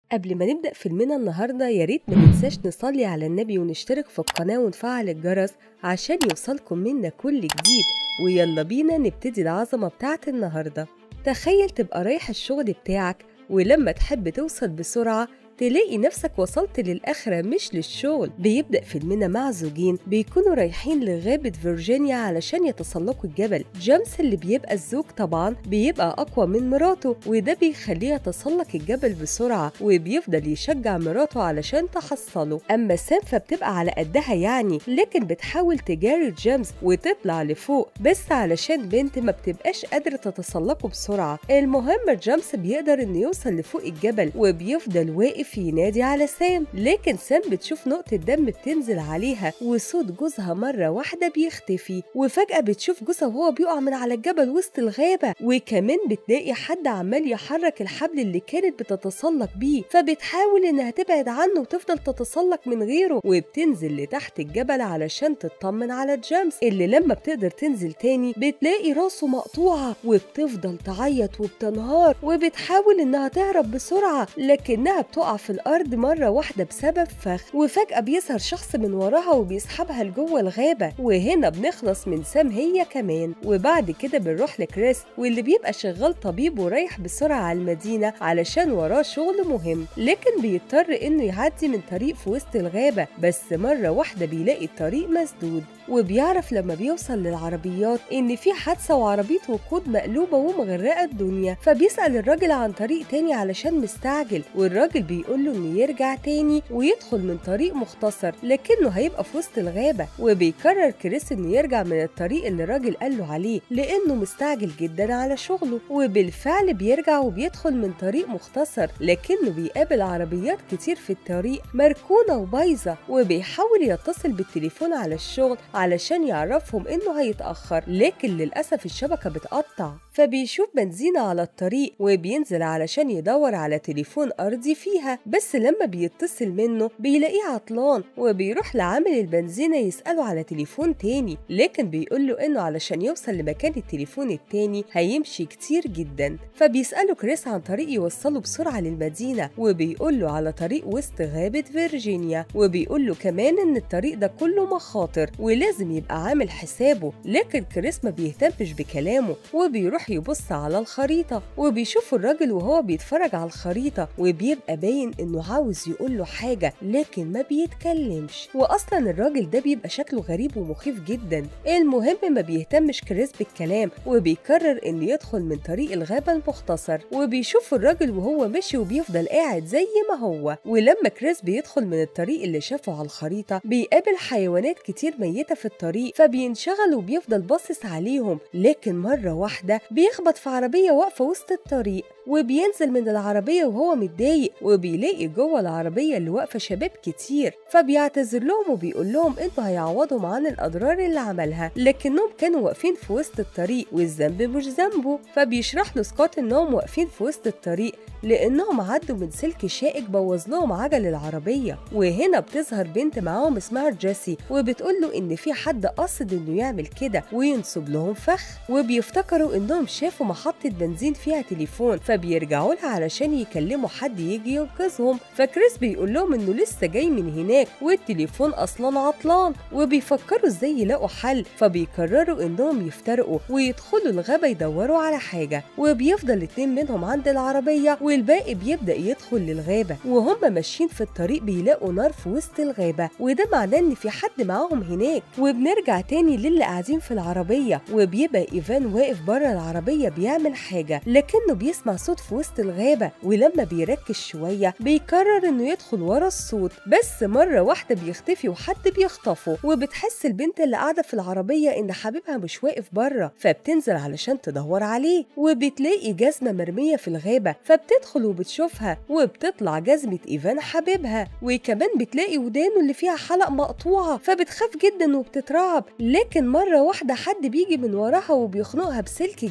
قبل ما نبدأ فيلمنا النهاردة يا ريت ما ننساش نصلي على النبي ونشترك في القناة ونفعل الجرس عشان يوصلكم منا كل جديد ويلا بينا نبتدي العظمة بتاعت النهاردة تخيل تبقى رايح الشغل بتاعك ولما تحب توصل بسرعة تلاقي نفسك وصلت للآخرة مش للشغل بيبدأ فيلمنا مع زوجين بيكونوا رايحين لغابة فيرجينيا علشان يتسلقوا الجبل جيمس اللي بيبقى الزوج طبعا بيبقى أقوى من مراته وده بيخليه يتسلق الجبل بسرعة وبيفضل يشجع مراته علشان تحصله أما سام فبتبقى على قدها يعني لكن بتحاول تجاري جيمس وتطلع لفوق بس علشان بنت ما بتبقاش قادرة تتسلقه بسرعة المهم جيمس بيقدر إنه يوصل لفوق الجبل وبيفضل واقف واقف ينادي على سام لكن سام بتشوف نقطة دم بتنزل عليها وصوت جوزها مرة واحدة بيختفي وفجأة بتشوف جوزها وهو بيقع من على الجبل وسط الغابة وكمان بتلاقي حد عمال يحرك الحبل اللي كانت بتتسلق بيه فبتحاول انها تبعد عنه وتفضل تتسلق من غيره وبتنزل لتحت الجبل علشان تطمن على جيمس اللي لما بتقدر تنزل تاني بتلاقي راسه مقطوعة وبتفضل تعيط وبتنهار وبتحاول انها تهرب بسرعة لكنها بتقع في الأرض مرة واحدة بسبب فخ وفجأة بيظهر شخص من وراها وبيسحبها لجوه الغابة وهنا بنخلص من سام هي كمان وبعد كده بنروح لكريس واللي بيبقى شغال طبيب ورايح بسرعة على المدينة علشان وراه شغل مهم لكن بيضطر إنه يعدي من طريق في وسط الغابة بس مرة واحدة بيلاقي الطريق مسدود وبيعرف لما بيوصل للعربيات إن في حادثة وعربية وقود مقلوبة ومغرقة الدنيا فبيسأل الراجل عن طريق تاني علشان مستعجل والراجل بيقول له إنه يرجع تاني ويدخل من طريق مختصر لكنه هيبقى في وسط الغابة وبيقرر كريس إنه يرجع من الطريق اللي الراجل قال له عليه لأنه مستعجل جدا على شغله وبالفعل بيرجع وبيدخل من طريق مختصر لكنه بيقابل عربيات كتير في الطريق مركونة وبايظة وبيحاول يتصل بالتليفون على الشغل علشان يعرفهم إنه هيتأخر لكن للأسف الشبكة بتقطع فبيشوف بنزينة على الطريق وبينزل علشان يدور على تليفون أرضي فيها بس لما بيتصل منه بيلاقيه عطلان وبيروح لعامل البنزينة يسأله على تليفون تاني لكن بيقول له إنه علشان يوصل لمكان التليفون التاني هيمشي كتير جدا فبيسأله كريس عن طريق يوصله بسرعة للمدينة وبيقول له على طريق وسط غابة فيرجينيا وبيقول له كمان إن الطريق ده كله مخاطر ولازم يبقى عامل حسابه لكن كريس ما بيهتمش بكلامه وبيروح يبص على الخريطة وبيشوف الراجل وهو بيتفرج على الخريطة وبيبقى باين إنه عاوز يقول له حاجة لكن ما بيتكلمش وأصلا الراجل ده بيبقى شكله غريب ومخيف جدا المهم ما بيهتمش كريس بالكلام وبيقرر إنه يدخل من طريق الغابة المختصر وبيشوف الراجل وهو ماشي وبيفضل قاعد زي ما هو ولما كريس بيدخل من الطريق اللي شافه على الخريطة بيقابل حيوانات كتير ميتة في الطريق فبينشغل وبيفضل باصص عليهم لكن مرة واحدة بيخبط في عربية واقفة وسط الطريق وبينزل من العربية وهو متضايق وبيلاقي جوه العربية اللي واقفة شباب كتير فبيعتذر لهم وبيقول لهم انتوا هيعوضهم عن الأضرار اللي عملها لكنهم كانوا واقفين في وسط الطريق والذنب مش ذنبه فبيشرح له سكوت انهم واقفين في وسط الطريق لانهم عدوا من سلك شائك بوظ لهم عجل العربيه وهنا بتظهر بنت معاهم اسمها جيسي وبتقول له ان في حد قصد انه يعمل كده وينصب لهم فخ وبيفتكروا انهم شافوا محطه بنزين فيها تليفون فبيرجعوا لها علشان يكلموا حد يجي ينقذهم فكريس بيقول لهم انه لسه جاي من هناك والتليفون اصلا عطلان وبيفكروا ازاي يلاقوا حل فبيقرروا انهم يفترقوا ويدخلوا الغابه يدوروا على حاجه وبيفضل اتنين منهم عند العربيه والباقي بيبدأ يدخل للغابة وهم ماشيين في الطريق بيلاقوا نار في وسط الغابة وده معناه إن في حد معاهم هناك وبنرجع تاني للي قاعدين في العربية وبيبقى إيفان واقف بره العربية بيعمل حاجة لكنه بيسمع صوت في وسط الغابة ولما بيركز شوية بيقرر إنه يدخل ورا الصوت بس مرة واحدة بيختفي وحد بيخطفه وبتحس البنت اللي قاعدة في العربية إن حبيبها مش واقف بره فبتنزل علشان تدور عليه وبتلاقي جزمة مرمية في الغابة فبت بتدخل وبتشوفها وبتطلع جزمة إيفان حبيبها وكمان بتلاقي ودانه اللي فيها حلق مقطوعة فبتخاف جدا وبتترعب لكن مرة واحدة حد بيجي من وراها وبيخنقها بسلك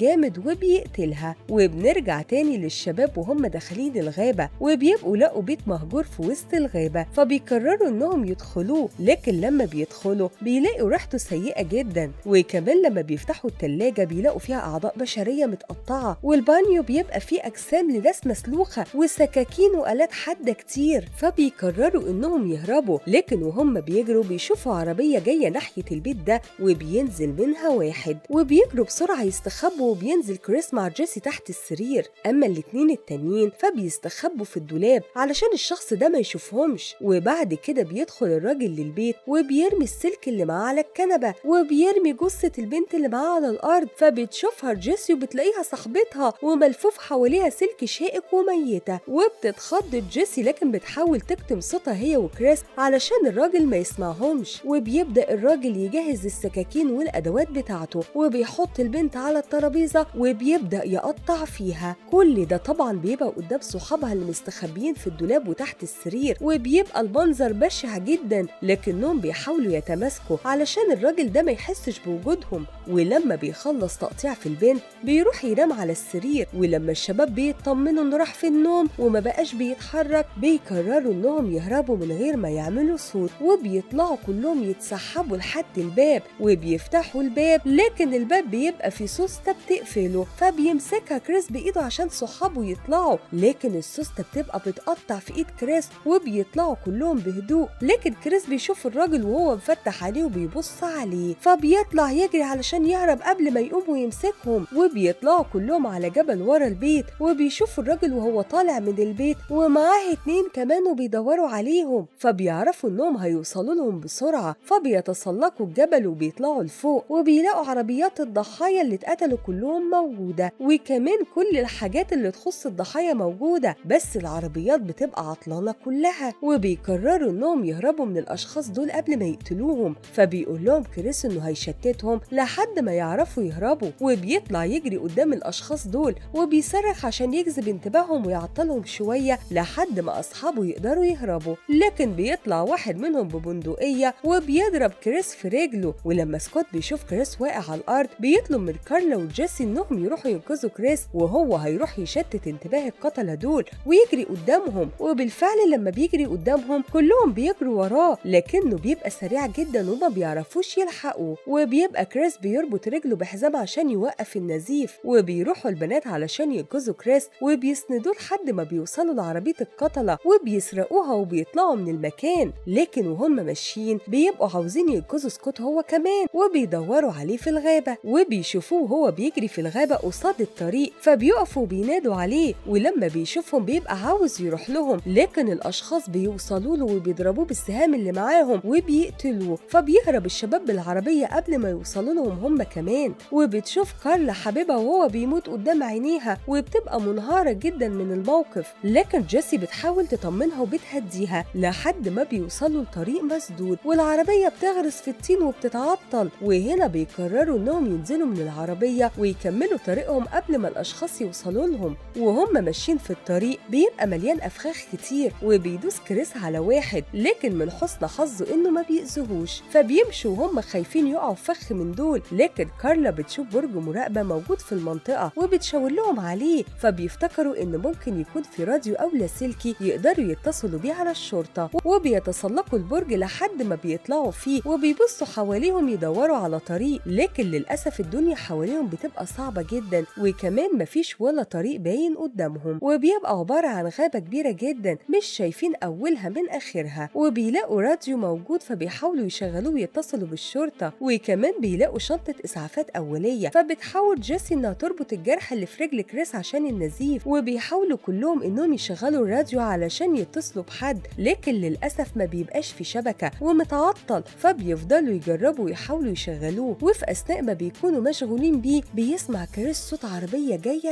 جامد وبيقتلها وبنرجع تاني للشباب وهم داخلين الغابة وبيبقوا لقوا بيت مهجور في وسط الغابة فبيقرروا إنهم يدخلوه لكن لما بيدخلوا بيلاقوا ريحته سيئة جدا وكمان لما بيفتحوا التلاجة بيلاقوا فيها أعضاء بشرية متقطعة والبانيو بيبقى فيه أجسام لناس مسلوخة وسكاكين وآلات حادة كتير فبيقرروا إنهم يهربوا لكن وهم بيجروا بيشوفوا عربية جاية ناحية البيت ده وبينزل منها واحد وبيجروا بسرعة يستخبوا وبينزل كريس مع جيسي تحت السرير أما الاتنين التانيين فبيستخبوا في الدولاب علشان الشخص ده ما يشوفهمش وبعد كده بيدخل الراجل للبيت وبيرمي السلك اللي معاه على الكنبة وبيرمي جثة البنت اللي معاه على الأرض فبتشوفها جيسي وبتلاقيها صاحبتها وملفوف حواليها سلك شائك وميتة وبتتخض جيسي لكن بتحاول تكتم صوتها هي وكريس علشان الراجل ما يسمعهمش وبيبدأ الراجل يجهز السكاكين والأدوات بتاعته وبيحط البنت على الترابيزة وبيبدأ يقطع فيها كل ده طبعا بيبقى قدام صحابها اللي مستخبيين في الدولاب وتحت السرير وبيبقى المنظر بشع جدا لكنهم بيحاولوا يتماسكوا علشان الراجل ده ما يحسش بوجودهم ولما بيخلص تقطيع في البنت بيروح ينام على السرير ولما الشباب بيطمنوا انه راح في النوم وما بقاش بيتحرك بيقرروا انهم يهربوا من غير ما يعملوا صوت وبيطلعوا كلهم يتسحبوا لحد الباب وبيفتحوا الباب لكن الباب بيبقى فيه سوسته بتقفله فبيمسكها كريس بايده عشان صحابه يطلعوا لكن السوسته بتبقى بتقطع في ايد كريس وبيطلعوا كلهم بهدوء لكن كريس بيشوف الراجل وهو مفتح عليه وبيبص عليه فبيطلع يجري علشان يهرب قبل ما يقوم ويمسكهم وبيطلعوا كلهم على جبل ورا البيت وبيشوفوا الراجل وهو طالع من البيت ومعاه اتنين كمان وبيدوروا عليهم فبيعرفوا انهم هيوصلوا لهم بسرعه فبيتسلقوا الجبل وبيطلعوا لفوق وبيلاقوا عربيات الضحايا اللي اتقتلوا كلهم موجوده وكمان كل الحاجات اللي تخص الضحايا موجوده بس العربيات بتبقى عطلانه كلها وبيقرروا انهم يهربوا من الاشخاص دول قبل ما يقتلوهم فبيقول لهم كريس انه هيشتتهم لحد ما يعرفوا يهربوا وبيطلع يجري قدام الاشخاص دول وبيصرخ عشان يجذب انتباههم ويعطلهم شويه لحد ما اصحابه يقدروا يهربوا لكن بيطلع واحد منهم ببندقيه وبيضرب كريس في رجله ولما سكوت بيشوف كريس واقع على الارض بيطلب من كارلا وجيسي انهم يروحوا ينقذوا كريس وهو هيروح يشتت انتباه القتله دول ويجري قدامهم وبالفعل لما بيجري قدامهم كلهم بيجروا وراه لكنه بيبقى سريع جدا وما بيعرفوش يلحقوا وبيبقى كريس بيربط رجله بحزام عشان يوقف النزيف وبيروحوا البنات علشان ينقذوا كريس وبيسندوه لحد ما بيوصلوا لعربيه القتله وبيسرقوها وبيطلعوا من المكان لكن وهم ماشيين بيبقوا عاوزين ينقذوا سكوت هو كمان وبيدوروا عليه في الغابه وبيشوفوه وهو بيجري في الغابه قصاد الطريق فبيقفوا وبينادوا عليه ولما بيشوفهم بيبقى عاوز يروح لهم لكن الاشخاص بيوصلوا له وبيضربوه بالسهام اللي معاهم وبيقتلوه فبيهرب الشباب بالعربيه قبل ما يوصلوا لهم هم كمان وبتشوف كارلا حبيبها وهو بيموت قدام عينيها وبتبقى منهارة جدا من الموقف لكن جيسي بتحاول تطمنها وبتهديها لحد ما بيوصلوا لطريق مسدود والعربية بتغرس في الطين وبتتعطل وهنا بيقرروا انهم ينزلوا من العربية ويكملوا طريقهم قبل ما الاشخاص يوصلوا لهم وهم ماشيين في الطريق بيبقى مليان افخاخ كتير وبيدوس كريس على واحد لكن من حسن حظه انه ما بيأذوهوش فبيمشوا وهم خايفين يقعوا في فخ من دول لكن كارلا بتشوف برج مراقبة موجود في المنطقة وبتشاور لهم عليه فبيفتكروا إن ممكن يكون في راديو أو لاسلكي يقدروا يتصلوا بيه على الشرطة وبيتسلقوا البرج لحد ما بيطلعوا فيه وبيبصوا حواليهم يدوروا على طريق لكن للأسف الدنيا حواليهم بتبقى صعبة جدا وكمان مفيش ولا طريق باين قدامهم وبيبقى عبارة عن غابة كبيرة جدا مش شايفين أولها من آخرها وبيلاقوا راديو موجود فبيحاولوا يشغلوه ويتصلوا بالشرطة وكمان بيلاقوا شنطة إسعافات أولية فبتحاول جيسي إنها تربط الجرح اللي في رجل كريس عشان النزيف وبيحاولوا كلهم إنهم يشغلوا الراديو علشان يتصلوا بحد لكن للأسف ما بيبقاش في شبكة ومتعطل فبيفضلوا يجربوا ويحاولوا يشغلوه وفي أثناء ما بيكونوا مشغولين بيه بيسمع كريس صوت عربية جاية تحت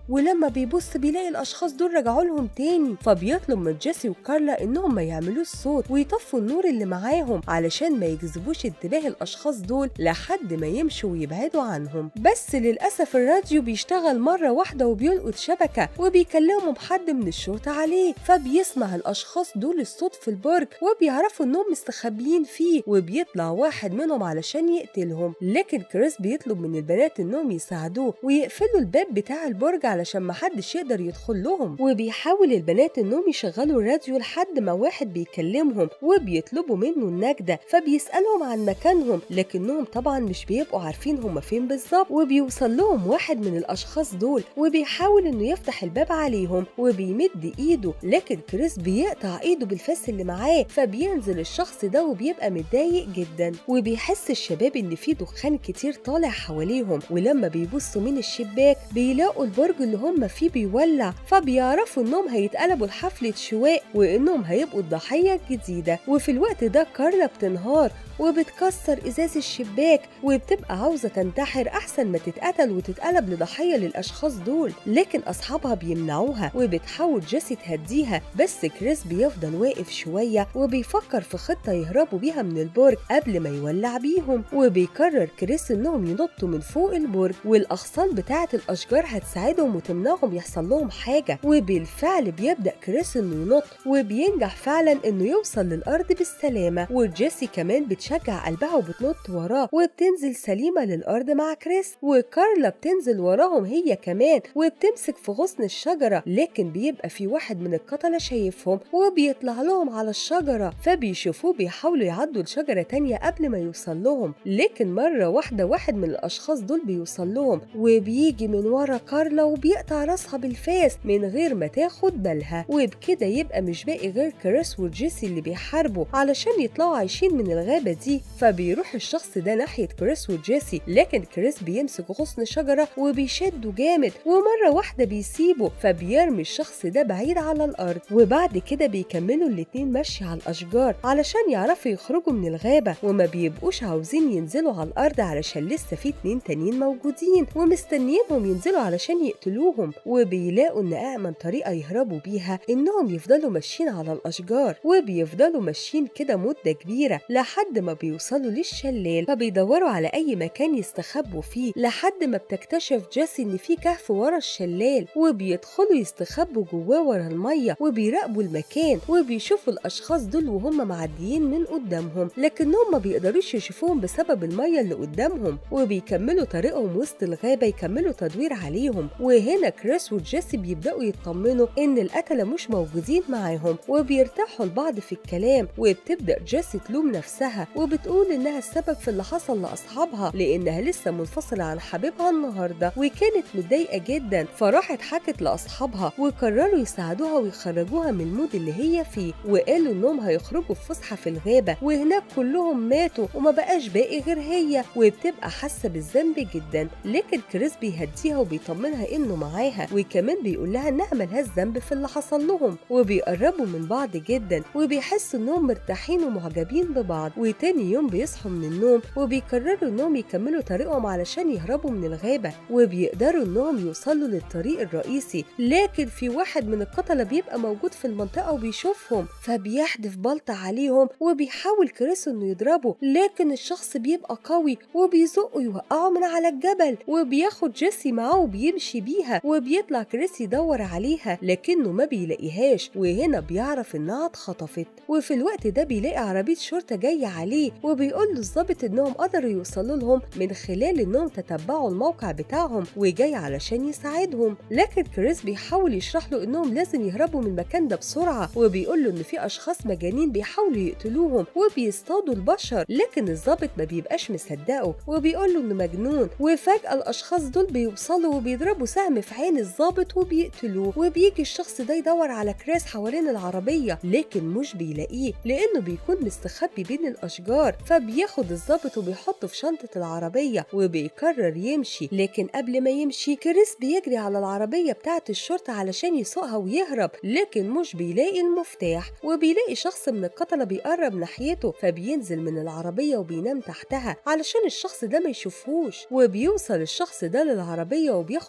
ولما بيبص بيلاقي الاشخاص دول رجعوا لهم تاني فبيطلب من جيسي وكارلا انهم ما يعملوش صوت ويطفوا النور اللي معاهم علشان ما يجذبوش انتباه الاشخاص دول لحد ما يمشوا ويبعدوا عنهم بس للاسف الراديو بيشتغل مره واحده وبيلقط شبكه وبيكلمهم حد من الشرطه عليه فبيسمع الاشخاص دول الصوت في البرج وبيعرفوا انهم مستخبيين فيه وبيطلع واحد منهم علشان يقتلهم لكن كريس بيطلب من البنات انهم يساعدوه ويقفلوا الباب بتاع البرج علشان محدش يقدر يدخل لهم وبيحاول البنات انهم يشغلوا الراديو لحد ما واحد بيكلمهم وبيطلبوا منه النجدة فبيسألهم عن مكانهم لكنهم طبعا مش بيبقوا عارفين هما فين بالظبط وبيوصل لهم واحد من الاشخاص دول وبيحاول انه يفتح الباب عليهم وبيمد ايده لكن كريس بيقطع ايده بالفاس اللي معاه فبينزل الشخص ده وبيبقى متضايق جدا وبيحس الشباب ان في دخان كتير طالع حواليهم ولما بيبصوا من الشباك بيلاقوا البرج اللي هم فيه بيولع فبيعرفوا انهم هيتقلبوا لحفلة شواء وانهم هيبقوا الضحية الجديدة وفي الوقت ده كارلا بتنهار وبتكسر ازاز الشباك وبتبقى عاوزه تنتحر احسن ما تتقتل وتتقلب لضحيه للاشخاص دول لكن اصحابها بيمنعوها وبتحاول جيسي تهديها بس كريس بيفضل واقف شويه وبيفكر في خطه يهربوا بيها من البرج قبل ما يولع بيهم وبيقرر كريس انهم ينطوا من فوق البرج والاغصان بتاعه الاشجار هتساعدهم وتمنعهم يحصل لهم حاجه وبالفعل بيبدا كريس انه ينط وبينجح فعلا انه يوصل للارض بالسلامه وجيسي كمان بت بتشجع قلبها وبتنط وراه وبتنزل سليمة للأرض مع كريس وكارلا بتنزل وراهم هي كمان وبتمسك في غصن الشجرة لكن بيبقى في واحد من القتلة شايفهم وبيطلع لهم على الشجرة فبيشوفوه بيحاولوا يعدوا لشجرة تانية قبل ما يوصل لهم لكن مرة واحدة واحد من الأشخاص دول بيوصل لهم وبيجي من ورا كارلا وبيقطع راسها بالفاس من غير ما تاخد بالها وبكده يبقى مش باقي غير كريس وجيسي اللي بيحاربوا علشان يطلعوا عايشين من الغابة دي فبيروح الشخص ده ناحية كريس وجيسي لكن كريس بيمسك غصن شجرة وبيشده جامد ومرة واحدة بيسيبه فبيرمي الشخص ده بعيد على الأرض وبعد كده بيكملوا الاتنين مشي على الأشجار علشان يعرفوا يخرجوا من الغابة وما بيبقوش عاوزين ينزلوا على الأرض علشان لسه في اتنين تانيين موجودين ومستنيينهم ينزلوا علشان يقتلوهم وبيلاقوا إن أأمن طريقة يهربوا بيها إنهم يفضلوا ماشيين على الأشجار وبيفضلوا ماشيين كده مدة كبيرة لحد ما بيوصلوا للشلال فبيدوروا على أي مكان يستخبوا فيه لحد ما بتكتشف جيسي إن في كهف ورا الشلال وبيدخلوا يستخبوا جواه ورا المية وبيراقبوا المكان وبيشوفوا الأشخاص دول وهم معديين من قدامهم لكنهم ما بيقدروش يشوفوهم بسبب المية اللي قدامهم وبيكملوا طريقهم وسط الغابة يكملوا تدوير عليهم وهنا كريس وجيسي بيبدأوا يطمنوا إن القتلة مش موجودين معاهم وبيرتاحوا لبعض في الكلام وبتبدأ جيسي تلوم نفسها وبتقول إنها السبب في اللي حصل لأصحابها لأنها لسه منفصلة عن حبيبها النهاردة وكانت متضايقة جدا فراحت حكت لأصحابها وقرروا يساعدوها ويخرجوها من المود اللي هي فيه وقالوا إنهم هيخرجوا في فسحة في الغابة وهناك كلهم ماتوا وما بقاش باقي غير هي وبتبقى حاسة بالذنب جدا لكن كريس بيهديها وبيطمنها إنه معاها وكمان بيقول لها إنها ملهاش ذنب في اللي حصل لهم وبيقربوا من بعض جدا وبيحسوا إنهم مرتاحين ومعجبين ببعض وتاني يوم بيصحوا من النوم وبيقرروا إنهم يكملوا طريقهم علشان يهربوا من الغابة وبيقدروا إنهم يوصلوا للطريق الرئيسي لكن في واحد من القتلة بيبقى موجود في المنطقة وبيشوفهم فبيحدف بلطة عليهم وبيحاول كريس إنه يضربه لكن الشخص بيبقى قوي وبيزقه يوقعه من على الجبل وبياخد جيسي معاه وبيمشي بيها وبيطلع كريس يدور عليها لكنه ما بيلاقيهاش وهنا بيعرف إنها اتخطفت وفي الوقت ده بيلاقي عربية شرطة جاية عليه وبيقول له الظابط إنهم قدروا يوصلوا لهم من خلال إنهم تتبعوا الموقع بتاعهم وجاي علشان يساعدهم لكن كريس بيحاول يشرح له إنهم لازم يهربوا من المكان ده بسرعة وبيقول له إن في أشخاص مجانين بيحاولوا يقتلوهم وبيصطادوا البشر لكن الظابط ما بيبقاش مصدقه وبيقول له إنه مجنون وفجأة الأشخاص دول بيوصلوا وبيضربوا سهم في عين الظابط وبيقتلوه وبيجي الشخص ده يدور على كريس حوالين العربية لكن مش بيلاقيه لأنه بيكون مستخبي بين الأشجار فبياخد الظابط وبيحطه في شنطة العربية وبيقرر يمشي لكن قبل ما يمشي كريس بيجري على العربية بتاعة الشرطة علشان يسوقها ويهرب لكن مش بيلاقي المفتاح وبيلاقي شخص من القتلة بيقرب ناحيته فبينزل من العربية وبينام تحتها علشان الشخص ده ما يشوفهوش وبيوصل الشخص ده للعربية وبياخد الظابط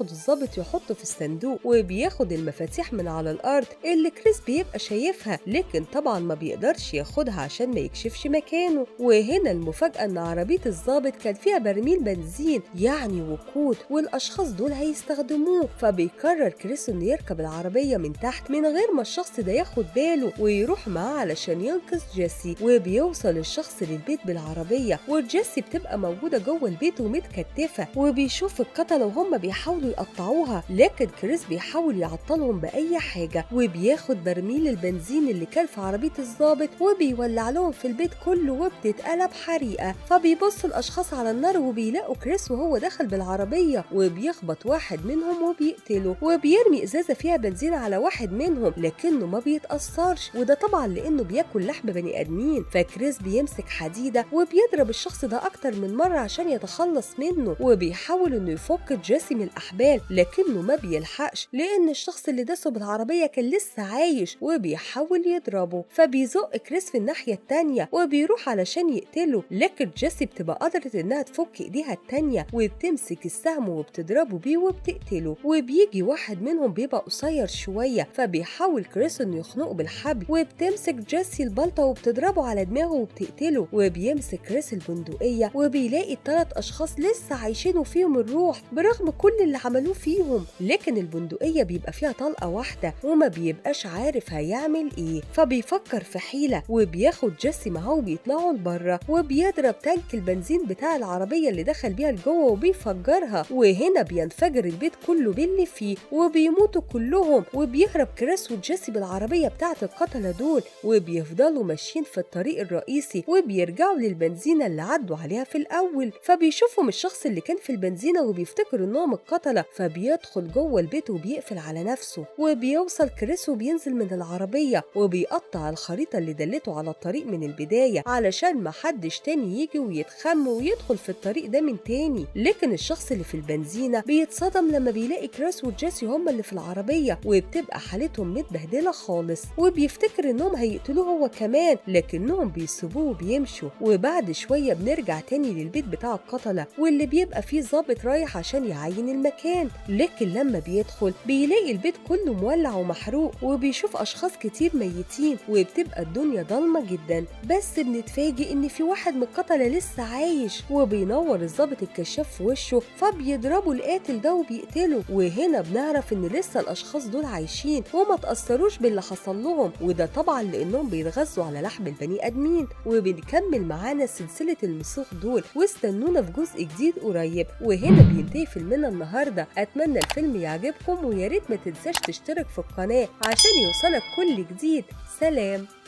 الظابط يحطه في الصندوق وبياخد المفاتيح من على الأرض اللي كريس بيبقى شايفها لكن طبعا ما بيقدرش ياخدها عشان ما يكشفش مكانه وهنا المفاجأة إن عربية الظابط كان فيها برميل بنزين يعني وقود والأشخاص دول هيستخدموه فبيقرر كريس إنه يركب العربية من تحت من غير ما الشخص ده ياخد باله ويروح معاه علشان ينقذ جيسي وبيوصل الشخص للبيت بالعربية وجيسي بتبقى موجودة جوه البيت ومتكتفة وبيشوف القتلة وهم بيحاولوا يقطعوها لكن كريس بيحاول يعطلهم بأي حاجة وبياخد برميل البنزين اللي كان في عربية الظابط وبيولع لهم في البيت كله وبتتقلب حريقة فبيبص الأشخاص على النار وبيلاقوا كريس وهو دخل بالعربية وبيخبط واحد منهم وبيقتله وبيرمي إزازة فيها بنزين على واحد منهم لكنه ما بيتأثرش وده طبعا لأنه بياكل لحم بني آدمين فكريس بيمسك حديدة وبيضرب الشخص ده أكتر من مرة عشان يتخلص منه وبيحاول إنه يفك جيسي من الأحبال لكنه ما بيلحقش لأن الشخص اللي داسه بالعربية كان لسه عايش وبيحاول يضربه فبيزق كريس في الناحية التانية وبيروح علشان يقتله لكن جيسي بتبقى قدرت إنها تفك إيديها التانية وبتمسك السهم وبتضربه بيه وبتقتله وبيجي واحد منهم بيبقى قصير شوية فبيحاول كريس إنه يخنقه بالحبل وبتمسك جيسي البلطة وبتضربه على دماغه وبتقتله وبيمسك كريس البندقية وبيلاقي التلات أشخاص لسه عايشين وفيهم الروح برغم كل اللي عملوه فيهم لكن البندقية بيبقى فيها طلقة واحدة وما بيبقاش عارف هيعمل إيه فبيفكر في حيلة وبياخد جيسي معاه وبيطلعوا لبره وبيضرب تانك البنزين بتاع العربية اللي دخل بيها لجوه وبيفجرها وهنا بينفجر البيت كله باللي فيه وبيموتوا كلهم وبيهرب كريس وجيسي بالعربية بتاعة القتلة دول وبيفضلوا ماشيين في الطريق الرئيسي وبيرجعوا للبنزينة اللي عدوا عليها في الأول فبيشوفهم الشخص اللي كان في البنزينة وبيفتكر إنهم القتلة فبيدخل جوه البيت وبيقفل على نفسه وبيوصل كريس وبينزل من العربية وبيقطع الخريطة اللي دلته على الطريق من البداية علشان محدش تاني يجي ويتخم ويدخل في الطريق ده من تاني لكن الشخص اللي في البنزينة بيتصدم لما بيلاقي كريس وجيسي هما اللي في العربية وبتبقى حالتهم متبهدلة خالص وبيفتكر إنهم هيقتلوه هو كمان لكنهم بيسيبوه وبيمشوا وبعد شوية بنرجع تاني للبيت بتاع القتلة واللي بيبقى فيه ظابط رايح عشان يعين المكان لكن لما بيدخل بيلاقي البيت كله مولع ومحروق وبيشوف أشخاص كتير ميتين وبتبقى الدنيا ضلمة جدا بس بنتفاجئ إن في واحد من القتلة لسه عايش وبينور الظابط الكشاف في وشه فبيضربوا القاتل ده وبيقتله وهنا بنعرف إن لسه الأشخاص دول عايشين وما تأثروش باللي حصل لهم وده طبعا لأنهم بيتغذوا على لحم البني آدمين وبنكمل معانا سلسلة المسوخ دول واستنونا في جزء جديد قريب وهنا بينتهي فيلمنا النهارده أتمنى الفيلم يعجبكم ويا ريت ما تنساش تشترك في القناة عشان يوصلك كل جديد سلام